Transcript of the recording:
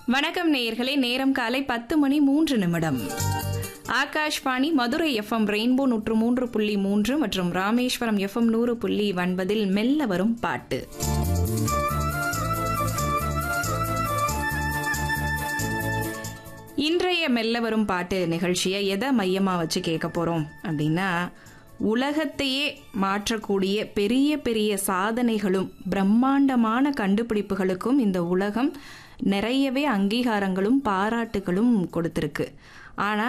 வணக்கம் நேயர்களே நேரம் காலை பத்து மணி மூன்று நிமிடம் ஆகாஷ்வாணி மதுரை எஃப்எம் ரெயின்போ நூற்று மூன்று புள்ளி மூன்று மற்றும் ராமேஸ்வரம் எஃப்எம் நூறு புள்ளி ஒன்பதில் மெல்ல வரும் பாட்டு இன்றைய மெல்ல வரும் பாட்டு நிகழ்ச்சியை எதை மையமாக வச்சு கேட்க போகிறோம் அப்படின்னா உலகத்தையே மாற்றக்கூடிய பெரிய பெரிய சாதனைகளும் பிரம்மாண்டமான கண்டுபிடிப்புகளுக்கும் இந்த உலகம் நிறையவே அங்கீகாரங்களும் பாராட்டுகளும் கொடுத்துருக்கு ஆனால்